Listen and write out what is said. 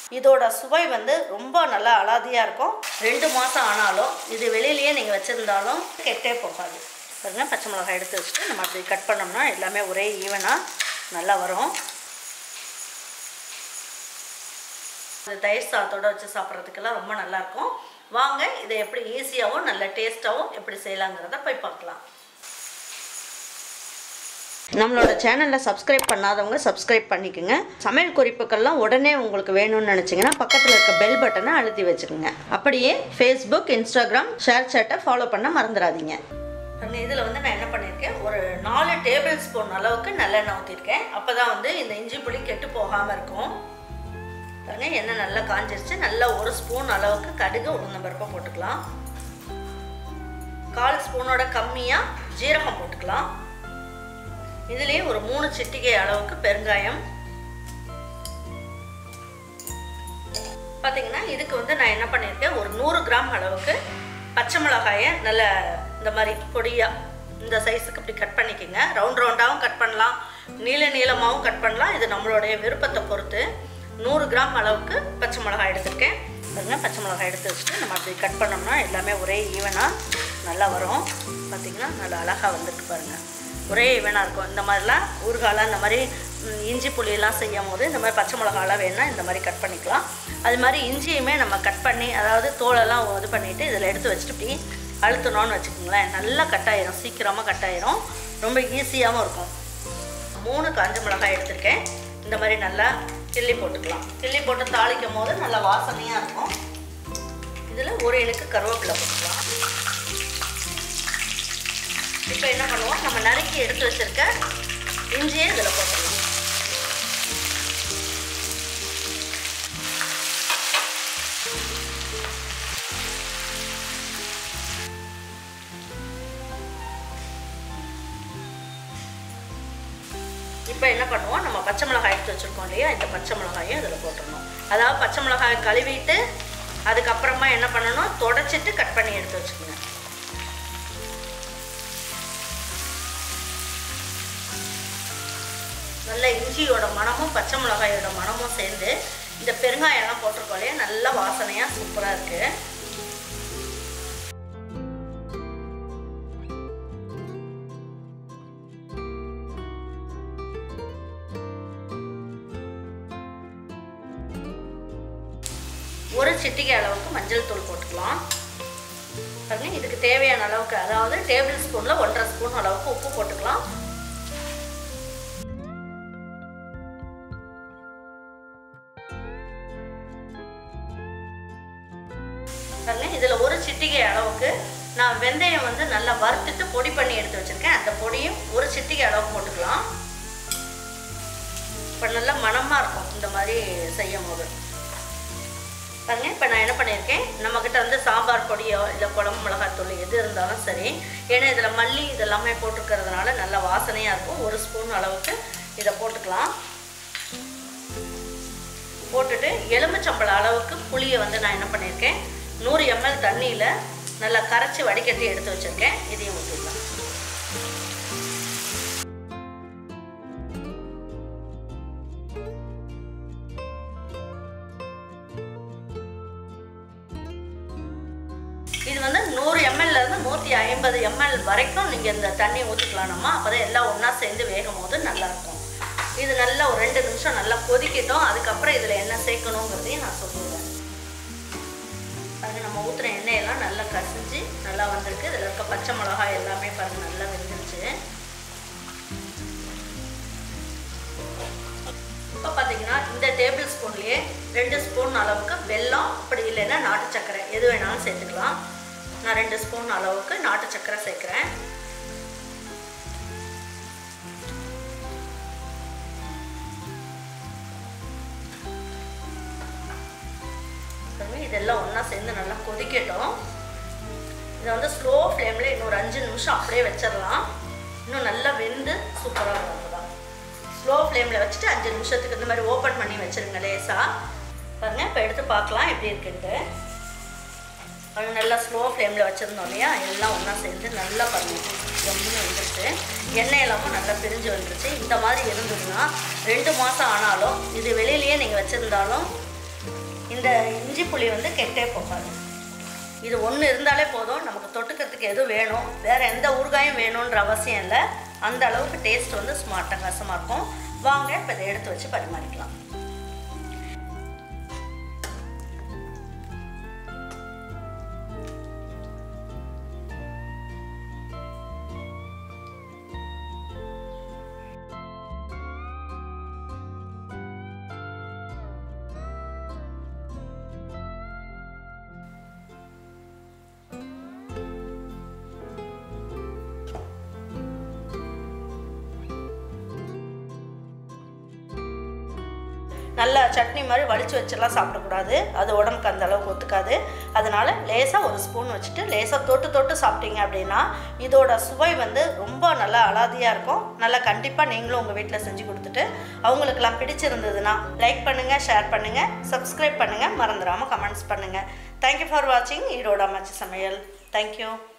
இதோட சுவை வந்து ரொம்ப நல்லா அலாதியாக இருக்கும் ரெண்டு மாதம் ஆனாலும் இது வெளியிலேயே நீங்கள் வச்சுருந்தாலும் கெட்டே போகாது பாருங்க பச்சை மிளகாய் எடுத்து வச்சுட்டு நம்ம அப்படி கட் பண்ணோம்னா எல்லாமே ஒரே ஈவனாக நல்லா வரும் இது தயிர் சாதத்தோட வச்சு சாப்பிட்றதுக்கெல்லாம் ரொம்ப நல்லாயிருக்கும் வாங்க இதை எப்படி ஈஸியாகவும் நல்ல டேஸ்ட்டாகவும் எப்படி செய்யலாங்கிறத போய் பார்க்கலாம் நம்மளோட சேனலில் சப்ஸ்கிரைப் பண்ணாதவங்க சப்ஸ்கிரைப் பண்ணிக்கோங்க சமையல் குறிப்புக்கள்லாம் உடனே உங்களுக்கு வேணும்னு நினச்சிங்கன்னா பக்கத்தில் இருக்க பெல் பட்டனை அழுத்தி வச்சுக்கோங்க அப்படியே ஃபேஸ்புக் இன்ஸ்டாகிராம் ஷேர் சேட்டை ஃபாலோ பண்ண மறந்துடாதீங்க இதில் வந்து நான் என்ன பண்ணியிருக்கேன் ஒரு நாலு டேபிள் ஸ்பூன் அளவுக்கு நல்லெண்ணெய் ஊற்றிருக்கேன் அப்போ தான் வந்து இந்த இஞ்சி புளி கெட்டு போகாமல் இருக்கும் பாருங்க எண்ணெய் நல்லா காஞ்சிருச்சு நல்லா ஒரு ஸ்பூன் அளவுக்கு கடுகு உளுந்தம்பருப்பை போட்டுக்கலாம் கால் ஸ்பூனோட கம்மியாக ஜீரகம் போட்டுக்கலாம் இதுலேயே ஒரு மூணு சிட்டிகை அளவுக்கு பெருங்காயம் பார்த்தீங்கன்னா இதுக்கு வந்து நான் என்ன பண்ணியிருக்கேன் ஒரு நூறு கிராம் அளவுக்கு பச்சை மிளகாயை நல்ல இந்த மாதிரி பொடியாக இந்த சைஸுக்கு இப்படி கட் பண்ணிக்கோங்க ரவுண்ட் ரவுண்டாகவும் கட் பண்ணலாம் நீள நீளமாகவும் கட் பண்ணலாம் இது நம்மளுடைய விருப்பத்தை பொறுத்து நூறு கிராம் அளவுக்கு பச்சை மிளகாய் எடுத்திருக்கேன் பாருங்க பச்சை மிளகாய் எடுத்து வச்சுட்டு நம்ம அப்படி கட் பண்ணோம்னா எல்லாமே ஒரே ஈவனாக நல்லா வரும் பார்த்திங்கன்னா நல்லா அழகாக வந்துருக்கு பாருங்கள் ஒரே ஈவனாக இருக்கும் இந்த மாதிரிலாம் ஊறுகாலாம் இந்த மாதிரி ம், இஞ்சி புளியெல்லாம் செய்யும் போது இந்த மாதிரி பச்சை மிளகாலாம் வேணும்னா இந்த மாதிரி கட் பண்ணிக்கலாம் அது மாதிரி இஞ்சியுமே நம்ம கட் பண்ணி அதாவது தோலெல்லாம் இது பண்ணிவிட்டு இதில் எடுத்து வச்சுட்டு இப்படி அழுத்தணும்னு வச்சுக்கோங்களேன் நல்லா கட் ஆயிரும் சீக்கிரமாக கட் ஆயிரும் ரொம்ப ஈஸியாகவும் இருக்கும் மூணு காஞ்ச மிளகாய் எடுத்திருக்கேன் இந்த மாதிரி நல்லா கிள்ளி போட்டுக்கலாம் கிள்ளி போட்டு தாளிக்கும் போது நல்லா வாசனையாக இருக்கும் இதில் ஒரு இனுக்கு கருவேப்பிலை போட்டுக்கலாம் இப்போ என்ன பண்ணுவோம் நம்ம நறுக்கி எடுத்து வச்சிருக்க இஞ்சியை இதில் போட்டுடலாம் இப்போ என்ன பண்ணுவோம் நம்ம பச்சை மிளகாய் எடுத்து வச்சுருக்கோம் இல்லையா இந்த பச்சை மிளகாயும் இதில் போட்டுடணும் அதாவது பச்சை மிளகாய் கழுவிட்டு அதுக்கப்புறமா என்ன பண்ணணும் தொடச்சிட்டு கட் பண்ணி எடுத்து வச்சுக்கோங்க நல்ல இஞ்சியோட மணமும் பச்சை மிளகாயோட மணமும் சேர்ந்து இந்த பெருங்காயம்லாம் போட்டிருக்கோம் இல்லையா நல்ல வாசனையாக சூப்பராக இருக்குது ஒரு சிட்டிகை அளவுக்கு மஞ்சள் தூள் போட்டுக்கலாம் பாருங்க இதுக்கு தேவையான அளவுக்கு அதாவது டேபிள் ஸ்பூனில் ஒன்றரை ஸ்பூன் அளவுக்கு உப்பு போட்டுக்கலாம் பாருங்க இதில் ஒரு சிட்டிகை அளவுக்கு நான் வெந்தயம் வந்து நல்லா வறுத்துட்டு பொடி பண்ணி எடுத்து வச்சிருக்கேன் அந்த பொடியும் ஒரு சிட்டிகை அளவுக்கு போட்டுக்கலாம் இப்போ நல்லா மணமாக இருக்கும் இந்த மாதிரி செய்யும் போது பாருங்க இப்போ நான் என்ன பண்ணியிருக்கேன் நம்மக்கிட்ட வந்து சாம்பார் பொடியோ இல்லை குழம்பு மிளகாத்தூள் எது இருந்தாலும் சரி ஏன்னா இதில் மல்லி இதெல்லாமே போட்டிருக்கிறதுனால நல்ல வாசனையாக இருக்கும் ஒரு ஸ்பூன் அளவுக்கு இதை போட்டுக்கலாம் போட்டுட்டு எலுமிச்சம்பழம் அளவுக்கு புளியை வந்து நான் என்ன பண்ணியிருக்கேன் நூறு எம்எல் தண்ணியில் நல்லா கரைச்சி வடிகட்டி எடுத்து வச்சுருக்கேன் இதையும் ஊற்றிடலாம் இது வந்து நூறு எம்எல்ல இருந்து நூற்றி ஐம்பது எம்எல் வரைக்கும் நீங்கள் இந்த தண்ணி ஊற்றிக்கலாம் நம்ம அப்போ தான் எல்லாம் ஒன்றா சேர்ந்து வேகும் போது நல்லாயிருக்கும் இது நல்லா ஒரு ரெண்டு நிமிஷம் நல்லா கொதிக்கட்டும் அதுக்கப்புறம் இதில் என்ன சேர்க்கணுங்கிறதையும் நான் சொல்லிடுறேன் பாருங்க நம்ம ஊற்றுன எண்ணெயெல்லாம் நல்லா கசிஞ்சு நல்லா வந்திருக்கு இதில் இருக்க பச்சை மிளகாய் எல்லாமே பாருங்க நல்லா வெந்துருச்சு இப்போ பார்த்தீங்கன்னா இந்த டேபிள் ஸ்பூன்லேயே ரெண்டு ஸ்பூன் அளவுக்கு வெல்லம் அப்படி இல்லைன்னா நாட்டு சர்க்கரை எது வேணாலும் சேர்த்துக்கலாம் நான் ரெண்டு ஸ்பூன் அளவுக்கு நாட்டு சர்க்கரை சேர்க்குறேன் பாருங்க, இதெல்லாம் ஒன்றா சேர்ந்து நல்லா கொதிக்கட்டும் இதை வந்து ஸ்லோ ஃப்ளேமில் இன்னொரு அஞ்சு நிமிஷம் அப்படியே வச்சிடலாம் இன்னும் நல்லா வெந்து சூப்பராக இருக்கும் தான் ஸ்லோ ஃப்ளேமில் வச்சுட்டு அஞ்சு நிமிஷத்துக்கு இந்த மாதிரி ஓப்பன் பண்ணி வச்சுருங்க லேசாக பாருங்க இப்போ எடுத்து பார்க்கலாம் எப்படி இருக்குன்ட்டு அது நல்லா ஸ்லோ ஃப்ளேமில் வச்சுருந்தோம் இல்லையா எல்லாம் ஒன்றா சேர்ந்து நல்லா பண்ணுங்க ஜம்முன்னு வந்துருச்சு எண்ணெய் எல்லாமும் நல்லா பிரிஞ்சு வந்துருச்சு இந்த மாதிரி இருந்ததுன்னா ரெண்டு மாதம் ஆனாலும் இது வெளியிலேயே நீங்கள் வச்சுருந்தாலும் இந்த இஞ்சி புளி வந்து கெட்டே போகாது இது ஒன்று இருந்தாலே போதும் நமக்கு தொட்டுக்கிறதுக்கு எதுவும் வேணும் வேறு எந்த ஊறுகாயும் வேணுன்ற அவசியம் இல்லை அந்த அளவுக்கு டேஸ்ட் வந்து சும்மா அட்டகாசமாக இருக்கும் வாங்க இப்போ இதை எடுத்து வச்சு பரிமாறிக்கலாம் நல்லா சட்னி மாதிரி வலிச்சு வச்செல்லாம் சாப்பிடக்கூடாது அது உடம்புக்கு அந்த அளவுக்கு ஒத்துக்காது அதனால் லேசாக ஒரு ஸ்பூன் வச்சுட்டு லேசாக தொட்டு தொட்டு சாப்பிட்டீங்க அப்படின்னா இதோட சுவை வந்து ரொம்ப நல்லா அலாதியாக இருக்கும் நல்லா கண்டிப்பாக நீங்களும் உங்கள் வீட்டில் செஞ்சு கொடுத்துட்டு அவங்களுக்கெல்லாம் பிடிச்சிருந்ததுன்னா லைக் பண்ணுங்கள் ஷேர் பண்ணுங்கள் சப்ஸ்கிரைப் பண்ணுங்கள் மறந்துடாமல் கமெண்ட்ஸ் பண்ணுங்கள் தேங்க்யூ ஃபார் வாட்சிங் ஈரோட அம்மாச்சி சமையல் தேங்க்யூ